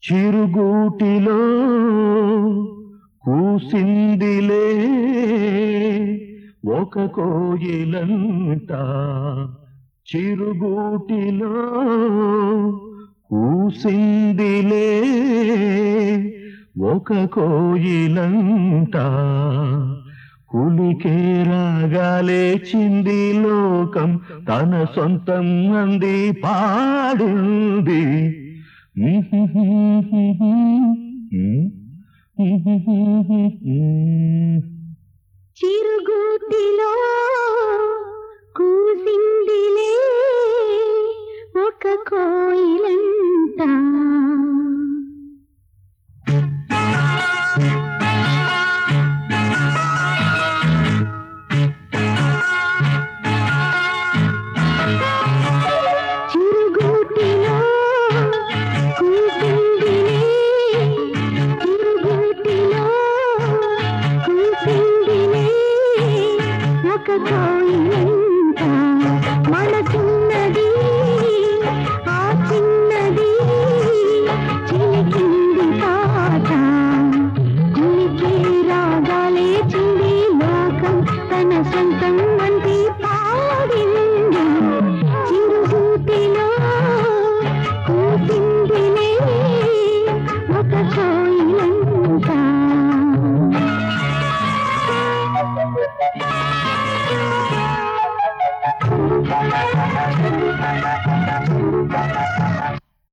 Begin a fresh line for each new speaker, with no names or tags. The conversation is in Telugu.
చిరుగుటిలో కూసిందిలే ఒక కోయిలంట చిరుగుటిలో కూసిందిలే ఒక కోయిలంట కులికే రాగాలేచింది లోకం తన సొంతం అంది పాడింది
చిరుగుటిలో కూసిందిలే ఒక కోయిలంట